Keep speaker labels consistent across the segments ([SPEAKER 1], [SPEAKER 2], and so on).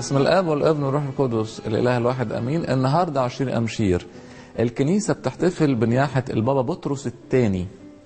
[SPEAKER 1] بسم الاب والابن والروح القدس الاله الواحد امين النهارده 20 امشير الكنيسه بتحتفل بنياحه البابا بطرس الثاني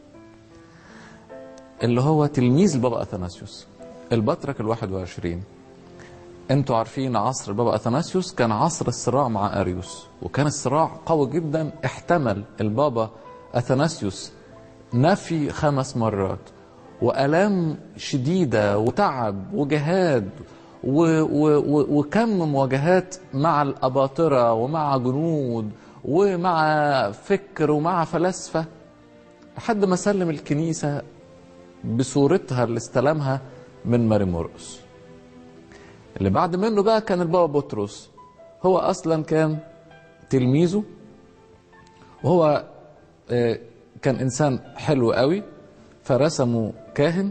[SPEAKER 1] اللي هو تلميذ البابا اثناسيوس البطرك الواحد وعشرين انتوا عارفين عصر البابا اثناسيوس كان عصر الصراع مع اريوس وكان الصراع قوي جدا احتمل البابا اثناسيوس نفي خمس مرات والام شديده وتعب وجهاد و و و وكم مواجهات مع الاباطره ومع جنود ومع فكر ومع فلاسفه لحد ما سلم الكنيسه بصورتها اللي استلمها من ماري مرقس اللي بعد منه بقى كان البابا بطرس هو اصلا كان تلميذه وهو آه، كان انسان حلو قوي فرسمه كاهن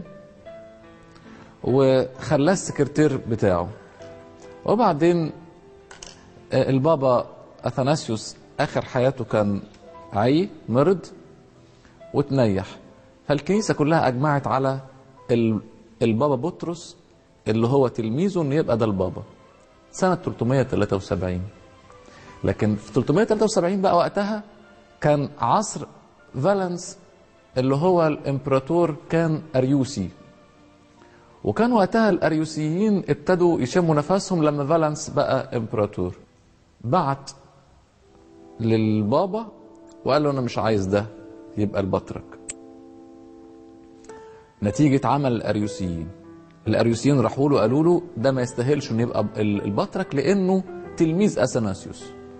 [SPEAKER 1] وخلاه السكرتير بتاعه وبعدين آه، البابا اثناسيوس اخر حياته كان عي مرض وتنيح فالكنيسه كلها اجمعت على ال- البابا بطرس اللي هو تلميذه انه يبقى ده البابا سنه 373 لكن في 373 بقى وقتها كان عصر فالنس اللي هو الامبراطور كان اريوسي وكان وقتها الاريوسيين ابتدوا يشموا نفسهم لما فالنس بقى امبراطور بعت للبابا وقال له انا مش عايز ده يبقى البطرك نتيجة عمل الأريوسيين الأريوسيين راحوا له قالوا له ده ما يستاهلش إنه يبقى ال- البطرك لأنه تلميذ أثناسيوس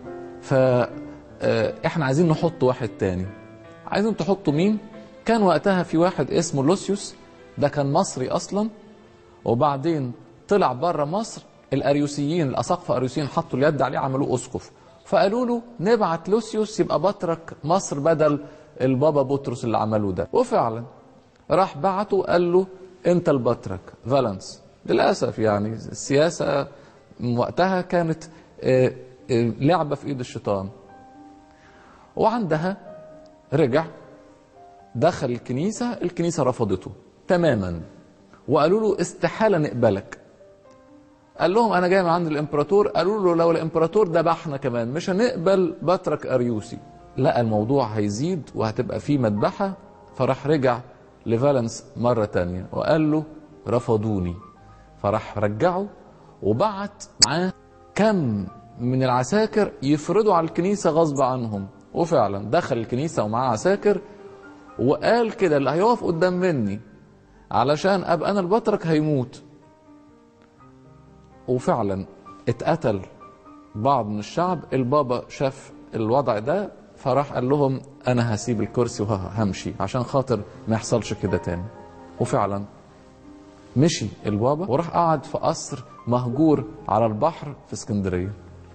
[SPEAKER 1] فإحنا عايزين نحط واحد تاني عايزين تحطوا مين؟ كان وقتها في واحد اسمه لوسيوس ده كان مصري أصلا وبعدين طلع بره مصر الأريوسيين الأساقفة أريوسيين حطوا اليد عليه عملوه أسقف فقالوا له نبعت لوسيوس يبقى بطرك مصر بدل البابا بطرس اللي عملوه ده وفعلا راح بعته قال له انت البطرك فالنس للاسف يعني السياسه وقتها كانت آه، آه، لعبه في ايد الشيطان وعندها رجع دخل الكنيسه الكنيسه رفضته تماما وقالوا له استحاله نقبلك قال لهم انا جاي من عند الامبراطور قالوا له لو الامبراطور ذبحنا كمان مش هنقبل بطرك اريوسي لا الموضوع هيزيد وهتبقى فيه مذبحه فراح رجع لفالنس مره تانية وقال له رفضوني فراح رجعه وبعت معاه كم من العساكر يفرضوا على الكنيسه غصب عنهم وفعلا دخل الكنيسه ومعاه عساكر وقال كده اللي هيقف قدام مني علشان ابقى انا البطرك هيموت وفعلا اتقتل بعض من الشعب البابا شاف الوضع ده فراح قال لهم انا هسيب الكرسي وهمشي عشان خاطر ما يحصلش كده تاني وفعلا مشي البابا وراح قعد في قصر مهجور على البحر في اسكندريه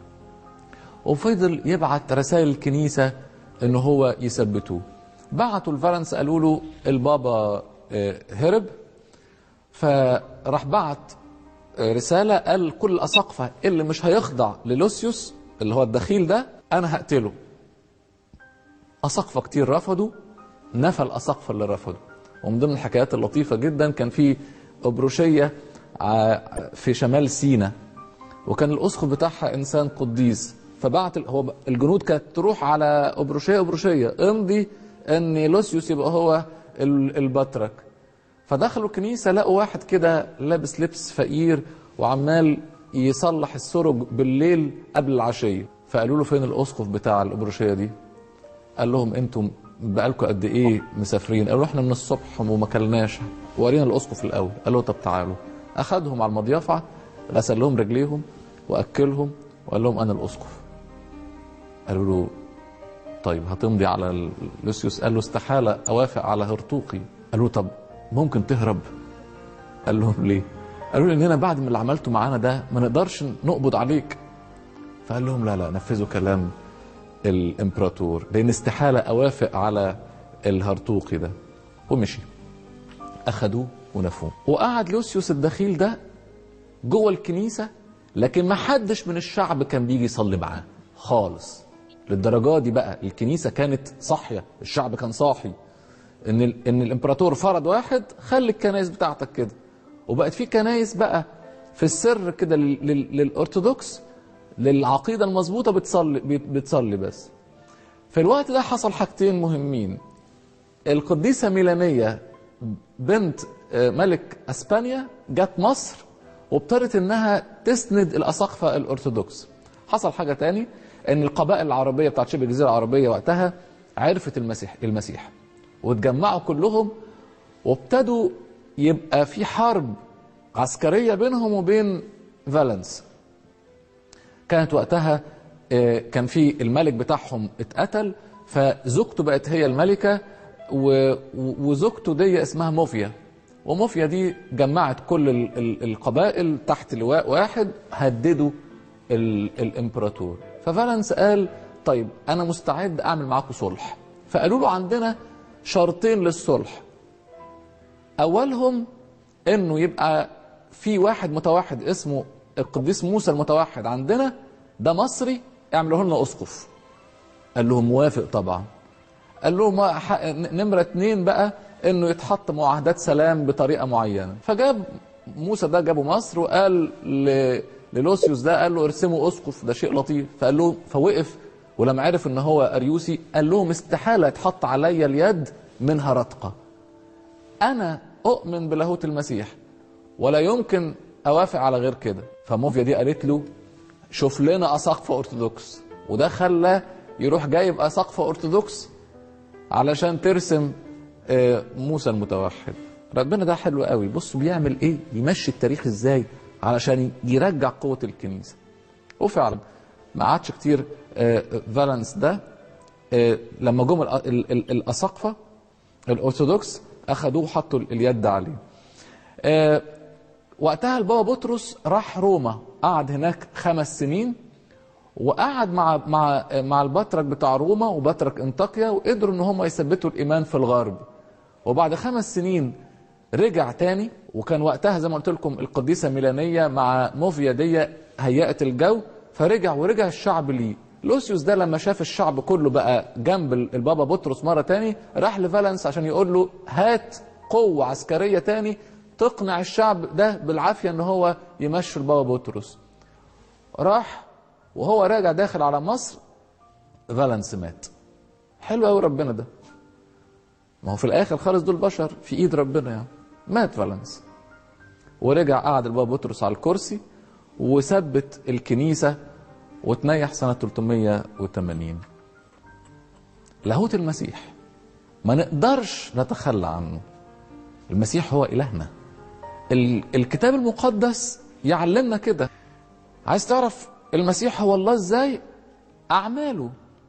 [SPEAKER 1] وفضل يبعت رسائل الكنيسه ان هو يثبتوه بعتوا الفرنس قالوا له البابا آه، هرب فراح بعت رسالة قال كل الأساقفة اللي مش هيخضع للوسيوس اللي هو الدخيل ده أنا هقتله أساقفة كتير رفضوا نفى الأساقفة اللي رفضوا ومن ضمن الحكايات اللطيفة جدا كان في أبروشية ع- في شمال سينا وكان الأسقف بتاعها إنسان قديس فبعت ال- هو الجنود كانت تروح على أبروشية أبروشية امضي إن لوسيوس يبقى هو ال- البطرك فدخلوا الكنيسه لقوا واحد كده لابس لبس فقير وعمال يصلح السرج بالليل قبل العشيه فقالوا له فين الاسقف بتاع الابروشيه دي قال لهم انتم بقالكم قد ايه مسافرين قالوا احنا من الصبح وما كلناش ورينا الاسقف الاول قالوا طب تعالوا اخذهم على المضيافه غسل لهم رجليهم واكلهم وقال لهم انا الاسقف قالوا له طيب هتمضي على لوسيوس قال له استحالة أوافق على هرطوقي قال له طب ممكن تهرب قال لهم ليه قالوا له اننا بعد ما اللي عملته معانا ده ما نقدرش نقبض عليك فقال لهم لا لا نفذوا كلام الامبراطور لان استحالة اوافق على الهرطوقي ده ومشي اخدوه ونفوه وقعد لوسيوس الدخيل ده جوه الكنيسة لكن ما حدش من الشعب كان بيجي يصلي معاه خالص للدرجة دي بقى الكنيسة كانت صاحية الشعب كان صاحي ان ال... ان الامبراطور فرض واحد خلي الكنائس بتاعتك كده وبقت في كنائس بقى في السر كده لل- لل- للأرثوذكس للعقيدة المظبوطة بتصلي بت- بتصلي بس في الوقت ده حصل حاجتين مهمين القديسة ميلانية بنت آه، ملك اسبانيا جت مصر وابتدت انها تسند الاساقفه الارثوذكس حصل حاجه تاني ان القبائل العربيه بتاعت شبه الجزيره العربيه وقتها عرفت المسيح المسيح واتجمعوا كلهم وابتدوا يبقى في حرب عسكريه بينهم وبين فالنس كانت وقتها آه، كان في الملك بتاعهم اتقتل فزوجته بقت هي الملكة و- و- وزوجته دي اسمها موفيا وموفيا دي جمعت كل ال- ال- القبائل تحت لواء واحد هددوا ال- الامبراطور ففالنس قال طيب انا مستعد اعمل معاكم صلح فقالوا له عندنا شرطين للصلح اولهم انه يبقى في واحد متوحد اسمه القديس موسى المتوحد عندنا ده مصري اعملوه لنا اسقف قال لهم موافق طبعا قال لهم ما- ح- نمرة اتنين بقى انه يتحط معاهدات سلام بطريقة معينة فجاب موسى ده جابه مصر وقال ل- للوسيوس ده قال له ارسموا اسقف ده شيء لطيف فقال له فوقف ولما عرف ان هو اريوسي قال لهم استحالة يتحط عليا اليد منها رتقة انا اؤمن بلاهوت المسيح ولا يمكن اوافق على غير كده فموفيا دي قالت له شوف لنا اساقفه ارثوذكس وده خلاه يروح جايب اساقفه ارثوذكس علشان ترسم آه، موسى المتوحد ربنا ده حلو قوي بصوا بيعمل ايه يمشي التاريخ ازاي علشان يرجع قوه الكنيسه وفعلا ما عادش كتير آه، فالنس ده آه، لما جم الأ- ال- ال- الاساقفه الارثوذكس اخذوه وحطوا اليد عليه آه، وقتها البابا بطرس راح روما قعد هناك خمس سنين وقعد مع مع مع البطرك بتاع روما وبطرك انطاكيا وقدروا ان هم يثبتوا الايمان في الغرب وبعد خمس سنين رجع تاني وكان وقتها زي ما قلت لكم القديسه ميلانيه مع موفيا دي هيأت الجو فرجع ورجع الشعب ليه لوسيوس ده لما شاف الشعب كله بقى جنب البابا بطرس مره تاني راح لفالنس عشان يقول له هات قوه عسكريه تاني تقنع الشعب ده بالعافيه ان هو يمشي البابا بطرس راح وهو راجع داخل على مصر فالنس مات حلو قوي ربنا ده ما هو في الاخر خالص دول بشر في ايد ربنا يعني مات فالنس ورجع قعد البابا بطرس على الكرسي وثبت الكنيسه وتنيح سنه 380 لاهوت المسيح ما نقدرش نتخلى عنه المسيح هو الهنا ال- الكتاب المقدس يعلمنا كده عايز تعرف المسيح هو الله ازاي اعماله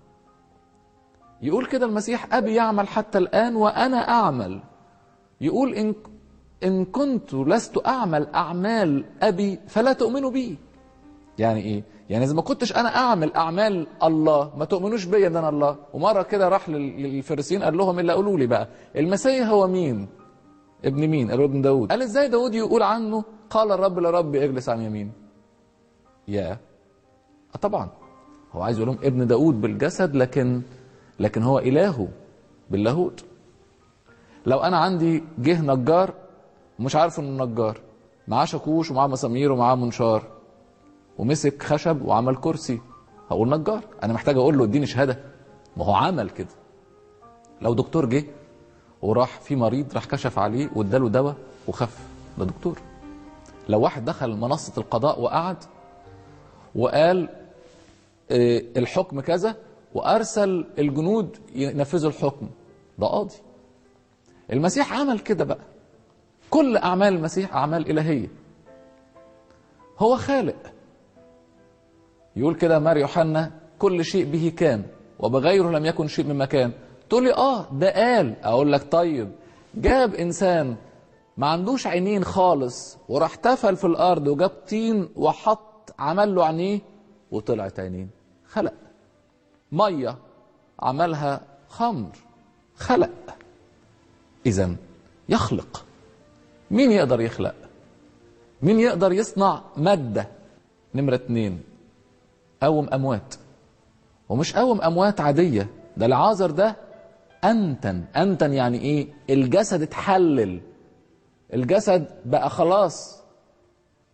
[SPEAKER 1] يقول كده المسيح ابي يعمل حتى الان وانا اعمل يقول ان ان كنت لست اعمل اعمال ابي فلا تؤمنوا بي يعني ايه يعني اذا ما كنتش انا اعمل اعمال الله ما تؤمنوش بيا ان انا الله ومره كده راح لل- للفريسيين قال لهم الا قولوا لي بقى المسيح هو مين ابن مين قالوا ابن داود قال ازاي داود يقول عنه قال الرب لربي اجلس عن يمين يا آه طبعا هو عايز يقول لهم ابن داود بالجسد لكن لكن هو إلهه باللاهوت لو أنا عندي جه نجار ومش عارف إنه نجار معاه شاكوش ومعاه مسامير ومعاه منشار ومسك خشب وعمل كرسي هقول نجار أنا محتاج أقول له اديني شهادة ما هو عمل كده لو دكتور جه وراح في مريض راح كشف عليه واداله دواء وخف ده دكتور لو واحد دخل منصة القضاء وقعد وقال آه، الحكم كذا وارسل الجنود ينفذوا الحكم ده قاضي المسيح عمل كده بقى كل اعمال المسيح اعمال الهيه هو خالق يقول كده مار يوحنا كل شيء به كان وبغيره لم يكن شيء مما كان تقول لي اه ده قال اقول لك طيب جاب انسان ما عندوش عينين خالص وراح تفل في الارض وجاب طين وحط عمل له عينيه وطلعت عينين خلق ميه عملها خمر خلق اذا يخلق مين يقدر يخلق مين يقدر يصنع ماده نمره اتنين قوم اموات ومش قوم اموات عاديه ده العازر ده انتن انتن يعني ايه الجسد اتحلل الجسد بقى خلاص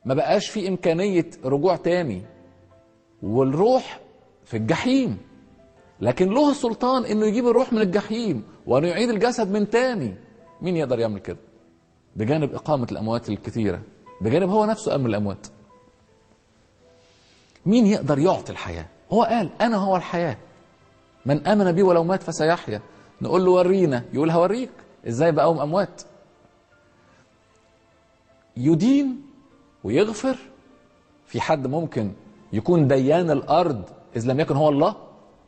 [SPEAKER 1] ما بقاش في إمكانية رجوع تاني والروح في الجحيم لكن له سلطان انه يجيب الروح من الجحيم وانه يعيد الجسد من تاني مين يقدر يعمل كده بجانب إقامة الأموات الكثيرة بجانب هو نفسه قام من الأموات مين يقدر يعطي الحياة هو قال أنا هو الحياة من آمن بي ولو مات فسيحيا نقول له ورينا يقول هوريك ازاي بقوم أموات يدين ويغفر في حد ممكن يكون ديان الأرض إذ لم يكن هو الله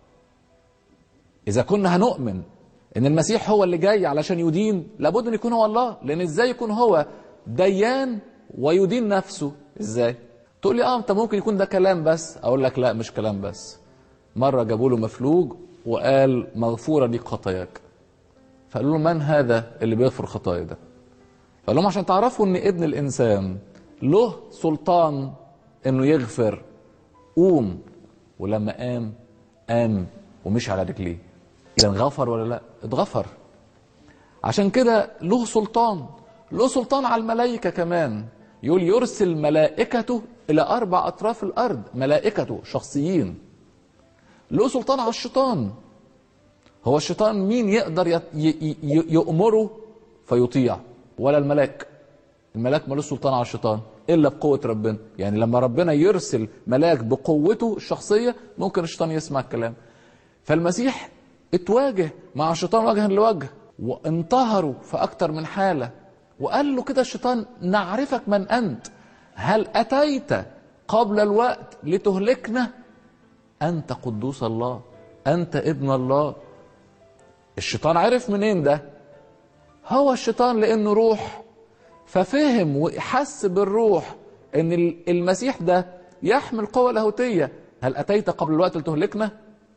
[SPEAKER 1] إذا كنا هنؤمن إن المسيح هو اللي جاي علشان يدين لابد أن يكون هو الله لأن إزاي يكون هو ديان ويدين نفسه إزاي تقول لي آه أنت ممكن يكون ده كلام بس أقول لك لا مش كلام بس مرة جابوا له مفلوج وقال مغفورة ليك خطاياك فقالوا له من هذا اللي بيغفر خطايا ده فقال لهم عشان تعرفوا ان ابن الانسان له سلطان انه يغفر قوم ولما قام قام ومشي على رجليه اذا غفر ولا لا اتغفر عشان كده له سلطان له سلطان على الملائكه كمان يقول يرسل ملائكته الى اربع اطراف الارض ملائكته شخصيين له سلطان على الشيطان هو الشيطان مين يقدر ي- ي- ي- يأمره فيطيع ولا الملاك الملاك ملوش سلطان على الشيطان الا بقوه ربنا يعني لما ربنا يرسل ملاك بقوته الشخصيه ممكن الشيطان يسمع الكلام فالمسيح اتواجه مع الشيطان وجها لوجه وانتهروا في اكتر من حاله وقال له كده الشيطان نعرفك من انت هل اتيت قبل الوقت لتهلكنا انت قدوس الله انت ابن الله الشيطان عرف منين ده هو الشيطان لانه روح ففهم وحس بالروح ان المسيح ده يحمل قوة لاهوتية هل اتيت قبل الوقت لتهلكنا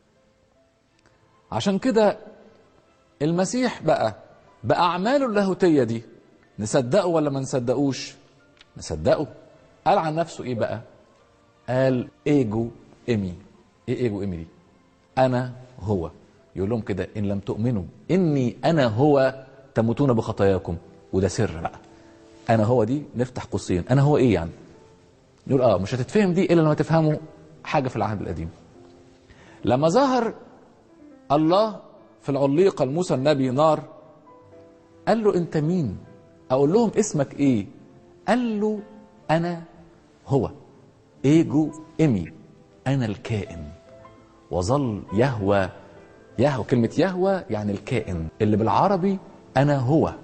[SPEAKER 1] عشان كده المسيح بقى بأعماله اللاهوتية دي نصدقه ولا ما نصدقوش نصدقه قال عن نفسه ايه بقى قال ايجو ايمي ايه ايجو ايمي دي انا هو يقول لهم كده ان لم تؤمنوا اني انا هو تموتون بخطاياكم وده سر بقى انا هو دي نفتح قوسين انا هو ايه يعني نقول اه مش هتتفهم دي الا لما تفهموا حاجه في العهد القديم لما ظهر الله في العليقه لموسى النبي نار قال له انت مين اقول لهم اسمك ايه قال له انا هو ايجو ايمي انا الكائن وظل يهوى يهوى كلمة يهوى يعني الكائن اللي بالعربي أنا هو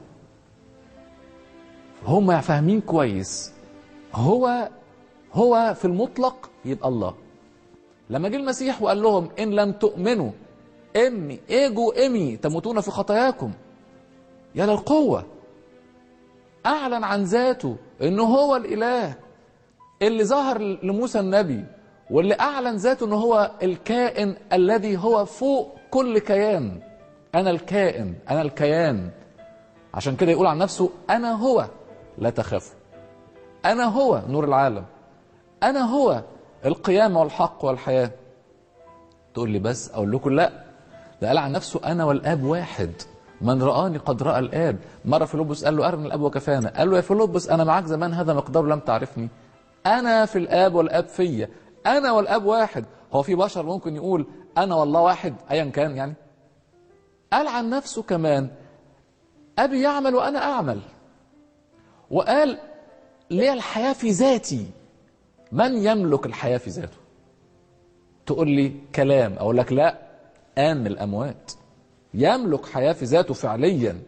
[SPEAKER 1] هم فاهمين كويس هو هو في المطلق يبقى الله لما جه المسيح وقال لهم إن لم تؤمنوا إني إيجو إمي تموتون في خطاياكم يا للقوة أعلن عن ذاته إنه هو الإله اللي ظهر لموسى النبي واللي أعلن ذاته إنه هو الكائن الذي هو فوق كل كيان أنا الكائن أنا الكيان عشان كده يقول عن نفسه أنا هو لا تخافوا أنا هو نور العالم أنا هو القيامة والحق والحياة تقول لي بس أقول لكم لا ده قال عن نفسه أنا والآب واحد من رآني قد رأى الآب مرة فيلبس قال له أرني الآب وكفانا قال له يا فيلبس أنا معاك زمان هذا مقدار لم تعرفني أنا في الآب والآب فيا أنا والآب واحد هو في بشر ممكن يقول أنا والله واحد أيا كان يعني قال عن نفسه كمان أبي يعمل وأنا أعمل وقال لي الحياة في ذاتي من يملك الحياة في ذاته تقول لي كلام أقول لك لا آن الأموات يملك حياة في ذاته فعليا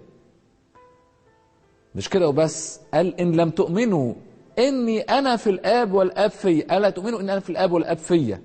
[SPEAKER 1] مش كده وبس قال إن لم تؤمنوا إني أنا في الآب والآب فيا ألا تؤمنوا إن أنا في الآب والآب فيا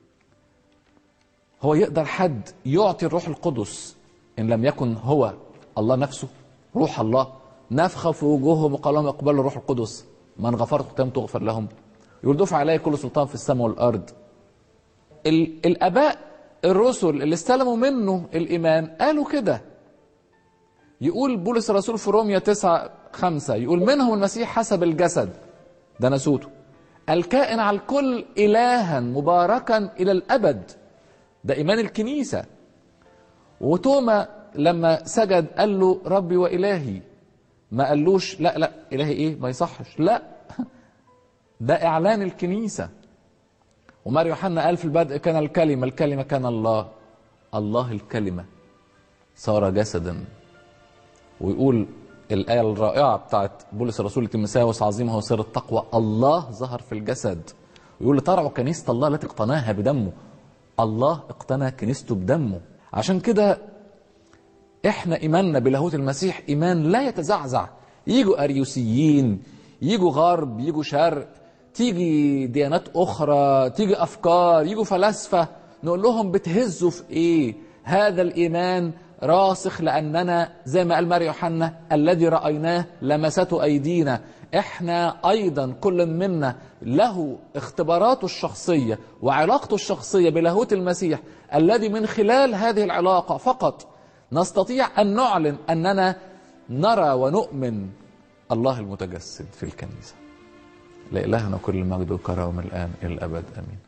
[SPEAKER 1] هو يقدر حد يعطي الروح القدس إن لم يكن هو الله نفسه روح الله نفخ في وجوههم وقال لهم اقبلوا الروح القدس من غفرت قتام تغفر لهم يقول دفع علي كل سلطان في السماء والأرض ال- الآباء الرسل اللي استلموا منه الإيمان قالوا كده يقول بولس الرسول في روميا 9 5 يقول منهم المسيح حسب الجسد ده نسوته الكائن على الكل إلها مباركا إلى الأبد ده إيمان الكنيسة وتوما لما سجد قال له ربي وإلهي ما قالوش لا لا إلهي إيه ما يصحش لا ده إعلان الكنيسة ومار يوحنا قال في البدء كان الكلمة الكلمة كان الله الله الكلمة صار جسدا ويقول الآية الرائعة بتاعت بولس الرسول لتيموثاوس عظيمة هو سر التقوى الله ظهر في الجسد ويقول لترعوا كنيسة الله التي اقتناها بدمه الله اقتنى كنيسته بدمه عشان كده احنا ايماننا بلاهوت المسيح ايمان لا يتزعزع يجوا اريوسيين يجوا غرب يجوا شرق تيجي ديانات اخرى تيجي افكار يجوا فلاسفه نقول لهم بتهزوا في ايه هذا الايمان راسخ لاننا زي ما قال ماري يوحنا الذي رايناه لمسته ايدينا احنا ايضا كل منا له اختباراته الشخصيه وعلاقته الشخصيه بلاهوت المسيح الذي من خلال هذه العلاقه فقط نستطيع ان نعلن اننا نرى ونؤمن الله المتجسد في الكنيسه لإلهنا كل المجد والكرامه الان الى الابد امين